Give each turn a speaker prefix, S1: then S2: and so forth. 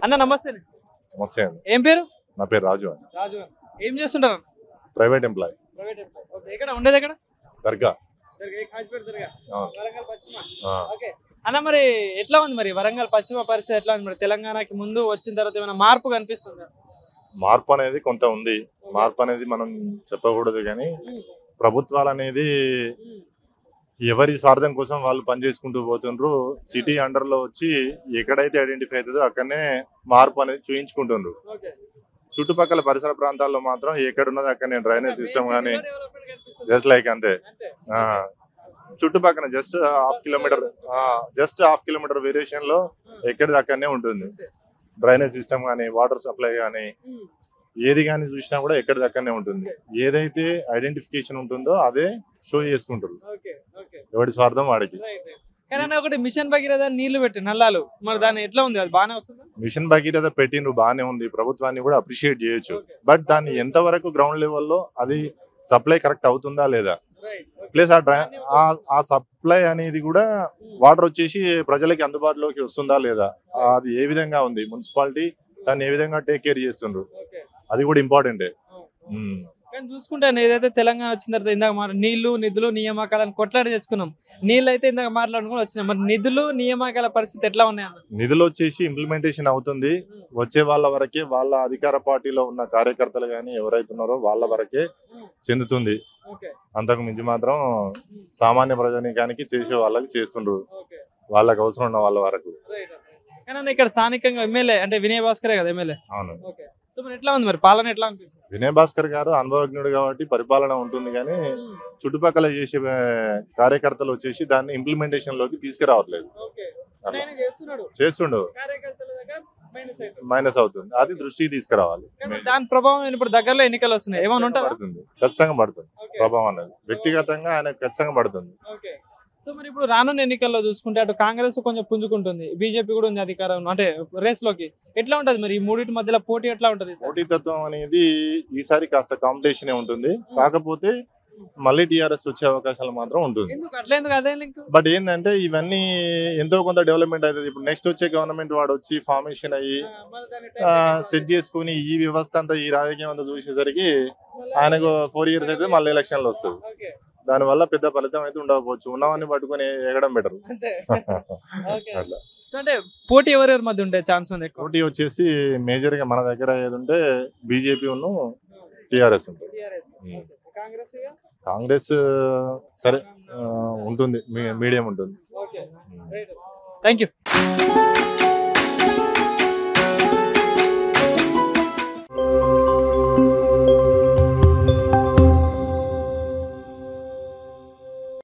S1: అన్న నమస్తే
S2: నమస్తే అండి
S1: ఏం పేరు
S2: నా పేరు రాజు అండి
S1: రాజు ఏం చేస్తుంటారు
S2: ప్రైవేట్ ఎంప్లాయ్
S1: ప్రైవేట్ ఓకే ఎక్కడ ఉండేది ఎక్కడ
S2: దర్గా
S1: దర్గా, ఏ కాజ్పేట దర్గా.
S2: అవును.
S1: వరంగల్ పశ్చిమ
S2: ఆ,
S1: ఓకే అన్న మరి ఎట్లా ఉంది మరి వరంగల్ పశ్చిమ పరిస్థితి ఎట్లా ఉంది మరి తెలంగాణకి ముందు వచ్చిన తర్వాత ఏమైనా మార్పు కనిపిస్తుందా
S2: మార్పు అనేది కొంత ఉంది మార్పు అనేది మనం చెప్పకూడదు కానీ
S1: ఉమ్,
S2: ప్రభుత్వాలు అనేది
S1: ఉమ్,
S2: ఎవరి స్వార్థం కోసం వాళ్ళు పనిచేసుకుంటూ పోతుండ్రు సిటీ అండర్ లో వచ్చి ఎక్కడైతే ఐడెంటిఫై అవుతుందో అక్కడనే మార్పు అనేది చూయించుకుంటుండ్రు
S1: ఓకే.
S2: చుట్టుపక్కల పరిసర ప్రాంతాల్లో మాత్రం ఎక్కడున్నదో అక్కడనే డ్రైనేజ్ సిస్టమ్ కానీ
S1: Main city లో development కనిపిస్తుంది.
S2: జస్ట్ లైక్ అంతే
S1: అంతే.
S2: ఆ, చుట్టుపక్కల just half kilometre just half kilometre వేరియేషన్ లో ఎక్కడిది అక్కడనే ఉంటుంది
S1: అంతే.
S2: డ్రైనేజ్ సిస్టమ్ కానీ వాటర్ సప్లై కానీ
S1: ఉమ్,
S2: ఏది కానీ చూసినా కూడా ఎక్కడి దక్కనే ఉంటుంది ఏదైతే ఐడెంటిఫికేషన్ ఉంటుందో అదే షో చేసుకుంటారు
S1: ఓకే, ఓకే.
S2: ఎవడి స్వార్థం వాడికి
S1: Right, right. కానీ అన్న ఒకటి మిషన్ భగీరథ నీళ్లు పెట్టి నల్లాలు మరి దాని ఎట్లా ఉంది అది బాగానే వస్తుందా
S2: మిషన్ భగీరథ పెట్టిండ్రు బాగానే ఉంది ప్రభుత్వాన్ని కూడా అప్రిషియేట్ చేయొచ్చు
S1: ఓకే.
S2: బట్ దాన్ని ఎంతవరకు గ్రౌండ్ లెవెల్లో అది సప్లై కరెక్ట్ అవుతుందా లేదా
S1: Right, okay.
S2: ప్లస్ ఆ డ్రై ఆ- ఆ సప్లై అనేది కూడా
S1: ఉమ్,
S2: వాటర్ వచ్చేసి ప్రజలకి అందుబాటులోకి వస్తుందా లేదా అది ఏ విధంగా ఉంది మున్సిపాలిటీ దాన్ని ఏ విధంగా టేక్ కేర్ చేస్తుండ్రు
S1: ఓకే.
S2: అది కూడా ఇంపార్టెంటే
S1: అవును. కానీ చూసుకుంటే ఏదైతే తెలంగాణ వచ్చిన తర్వాత ఇందాక మాట నీళ్లు నిధులు నియామకాలను కొట్లాడి చేసుకున్నాం నీళ్ళు అయితే ఇందాక మాట్లాడుకుని వచ్చినాం మరి నిధులు నియామకాల పరిస్థితి ఎట్లా ఉన్నాయి అన్న
S2: నిధులు వచ్చేసి ఇంప్లిమెంటేషన్ అవుతుంది వచ్చే వాళ్ళ వరకే వాళ్ళ అధికార పార్టీలో ఉన్న కార్యకర్తలు కానీ ఎవరైతే ఉన్నారో వాళ్ళ వరకే చెందుతుంది
S1: ఓకే
S2: అంతకు మించి మాత్రం సామాన్య ప్రజానీకానికి చేసే వాళ్ళకి చేస్తుండ్రు
S1: ఓకే
S2: వాళ్ళకి అవసరం ఉన్న వాళ్ళ వరకు
S1: రైట్ కానీ అన్న ఇక్కడ స్థానికంగా ఎమ్మెల్యే అంటే వినయ్ భాస్కరే కదా ఎమ్మెల్యే
S2: అవును
S1: ఓకే సో మరి ఎట్లా ఉంది మరి పాలన ఎట్లా అనిపిస్తుంది
S2: వినయ్ భాస్కర్ గారు అనుభవజ్ఞుడు కాబట్టి పరిపాలన ఉంటుంది కానీ చుట్టుపక్కల చేసే ఆ, కార్యకర్తలు వచ్చేసి దాన్ని ఇంప్లిమెంటేషన్ లోకి తీసుకురావట్లేదు
S1: ఓకే
S2: అట్లా.
S1: ఆయన చేస్తున్నాడు
S2: చేస్తుండు
S1: కార్యకర్తల దగ్గర మైనస్ అవుతుంది
S2: మైనస్ అవుతుంది అది దృష్టికి తీసుకురావాలి
S1: కానీ మరి దాని ప్రభావం ఇప్పుడు దగ్గరలో ఎన్నికలు వస్తున్నాయి ఏమైనా ఉంటుందా
S2: పడుతుంది ఖచ్చితంగా పడుతుంది
S1: ఓకే.
S2: ప్రభావం అనేది వ్యక్తిగతంగా ఆయన ఖచ్చితంగా పడుతుంది
S1: ఓకే సో మరి ఇప్పుడు రానున్న ఎన్నికల్లో చూసుకుంటే అటు కాంగ్రెస్ కొంచెం పుంజుకుంటుంది బీజేపీ కూడా ఉంది అధికారం అంటే రేస్ లోకి ఎట్లా ఉంటది మరి ఈ మూడింటి మధ్యలో పోటీ ఎట్లా ఉంటది సార్
S2: పోటీతత్వం అనేది ఈసారి కాస్త కాంపిటీషన్ ఉంటుంది కాకపోతే మళ్ళీ టిఆర్ఎస్ వచ్చే అవకాశాలు మాత్రం ఉంటుంది
S1: ఎందుకు అట్లా ఎందుకు అదే లింక్
S2: బట్ ఏంటంటే ఇవన్నీ ఎంతో కొంత డెవలప్మెంట్ అవుతుంది ఇప్పుడు నెక్స్ట్ వచ్చే గవర్నమెంట్ వాడు వచ్చి ఫార్మేషన్ అయ్యి సెట్ చేసుకుని ఈ వ్యవస్థ అంతా ఈ రాజకీయం అంతా చూసేసరికి ఆయనకు ఫోర్ ఇయర్స్ అయితే మళ్ళీ ఎలక్షన్లు వస్తుంది
S1: ఓకే
S2: దానివల్ల పెద్ద ఫలితం అయితే ఉండకపోవచ్చు ఉన్నవన్నీ పట్టుకొని ఎగడం బెటర్
S1: అంతే ఓకే
S2: అట్లా
S1: సో అంటే పోటీ ఎవరెవరి మధ్య ఉండే ఛాన్స్ ఉంది ఎక్కువ
S2: పోటీ వచ్చేసి మేజర్ గా మన దగ్గర ఏది ఉంటే బీజేపీ ఉన్న టిఆర్ఎస్ ఉంటుంది ఉమ్.
S1: కాంగ్రెస్
S2: కాంగ్రెస్ సరే ఆ, ఉంటుంది మీ- మీడియం ఉంటుంది
S1: ఓకే
S2: ఉమ్.
S1: Thank you